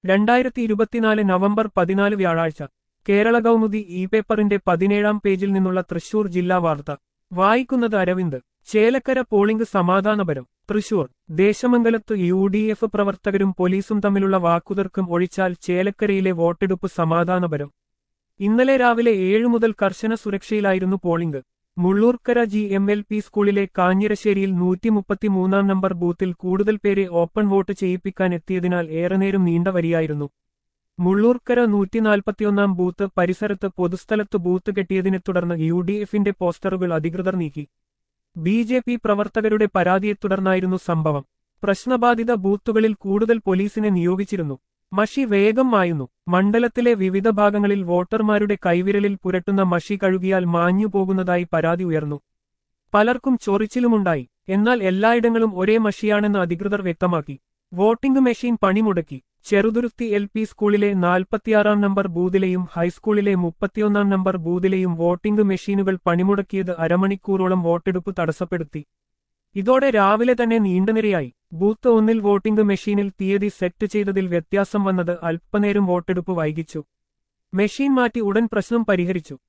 രണ്ടായിരത്തി ഇരുപത്തിനാല് നവംബർ പതിനാല് വ്യാഴാഴ്ച കേരള കൗമുദി ഇ പേപ്പറിന്റെ പതിനേഴാം പേജിൽ നിന്നുള്ള തൃശൂർ ജില്ലാ വാർത്ത വായിക്കുന്നത് അരവിന്ദ് ചേലക്കര പോളിംഗ് സമാധാനപരം തൃശൂർ ദേശമംഗലത്ത് യു ഡി എഫ് പ്രവർത്തകരും പോലീസും തമ്മിലുള്ള വാക്കുതർക്കം ഒഴിച്ചാൽ ചേലക്കരയിലെ വോട്ടെടുപ്പ് സമാധാനപരം ഇന്നലെ രാവിലെ ഏഴു മുതൽ കർശന സുരക്ഷയിലായിരുന്നു polling Mullurkara G M L P സ്കൂളിലെ കാഞ്ഞിരശ്ശേരിയിൽ നൂറ്റി മുപ്പത്തിമൂന്നാം നമ്പർ ബൂത്തിൽ കൂടുതൽ പേരെ ഓപ്പൺ വോട്ട് ചെയ്യിപ്പിക്കാൻ എത്തിയതിനാൽ ഏറെ നേരം നീണ്ട വരിയായിരുന്നു മുള്ളൂർക്കര നൂറ്റിനാൽപ്പത്തിയൊന്നാം ബൂത്ത് പരിസരത്ത് പൊതുസ്ഥലത്ത് ബൂത്ത് കെട്ടിയതിനെ തുടർന്ന് യു ഡി എഫിന്റെ പോസ്റ്ററുകൾ അധികൃതർ നീക്കി ബി ജെ പി പ്രവർത്തകരുടെ പരാതിയെ തുടർന്നായിരുന്നു സംഭവം പ്രശ്നബാധിത ബൂത്തുകളിൽ കൂടുതൽ പോലീസിനെ നിയോഗിച്ചിരുന്നു മഷി വേഗം മായുന്നു മണ്ഡലത്തിലെ വിവിധ ഭാഗങ്ങളിൽ വോട്ടർമാരുടെ കൈവിരലിൽ പുരട്ടുന്ന മഷി കഴുകിയാൽ മാഞ്ഞു പോകുന്നതായി പരാതി ഉയർന്നു പലർക്കും ചൊറിച്ചിലുമുണ്ടായി എന്നാൽ എല്ലായിടങ്ങളും ഒരേ മഷിയാണെന്ന് അധികൃതർ വ്യക്തമാക്കി വോട്ടിംഗ് മെഷീൻ പണിമുടക്കി ചെറുതുരുത്തി എൽ പി സ്കൂളിലെ നാൽപ്പത്തിയാറാം നമ്പർ ബൂത്തിലെയും ഹൈസ്കൂളിലെ മുപ്പത്തിയൊന്നാം നമ്പർ ബൂത്തിലെയും വോട്ടിംഗ് മെഷീനുകൾ പണിമുടക്കിയത് അരമണിക്കൂറോളം വോട്ടെടുപ്പ് തടസ്സപ്പെടുത്തി ഇതോടെ രാവിലെ തന്നെ നീണ്ടുനിരയായി ബൂത്ത് ഒന്നിൽ വോട്ടിംഗ് മെഷീനിൽ തീയതി സെറ്റ് ചെയ്തതിൽ വ്യത്യാസം വന്നത് അല്പനേരം വോട്ടെടുപ്പ് വൈകിച്ചു മെഷീൻ മാറ്റി ഉടൻ പ്രശ്നം പരിഹരിച്ചു